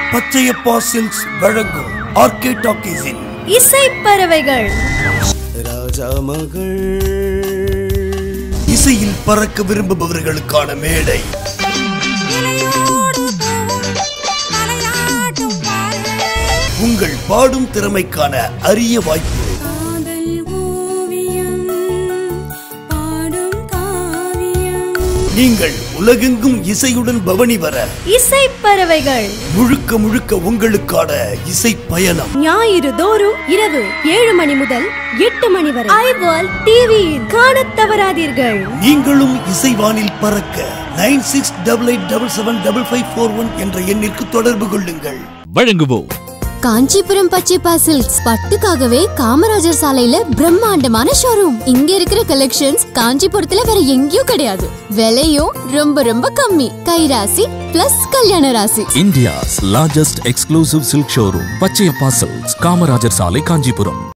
பச்சையப்பா silks வழங்கும் RK டாக்கீஸின் இசை பறவைகள் ராஜா மகள் இசையில் பறக்க விரும்புபவர்களுக்கான மேடை உங்கள் பாடும் திறமைக்கான அரிய வாய்ப்பு காதல் ஓவியம் பாடும் காவியம் நீங்கள் உலகெங்கும் இசையுடன் பவனி வர இசை பறவைகள் முழுக்க முழுக்க உங்களுக்கான இசை பயணம் ஞாயிறு தோறும் இரவு ஏழு மணி முதல் எட்டு மணி வரை ஐவால் டிவியில் காணத் தவறாதீர்கள் நீங்களும் இசைவானில் பறக்க nine six double eight double seven double five four one என்ற எண்ணிற்கு தொடர்பு கொள்ளுங்கள் வழங்குவோம் காஞ்சிபுரம் பச்சைப்பா சில்க்ஸ் பட்டுக்காகவே காமராஜர் சாலையில பிரம்மாண்டமான ஷோரூம் இங்க இருக்கிற கலெக்ஷன்ஸ் காஞ்சிபுரத்துல வேற எங்கேயும் கிடையாது விலையும் ரொம்ப ரொம்ப கம்மி கைராசி பிளஸ் கல்யாண ராசி India's largest exclusive silk showroom Pachaiyappa silks Kamarajar சாலை காஞ்சிபுரம்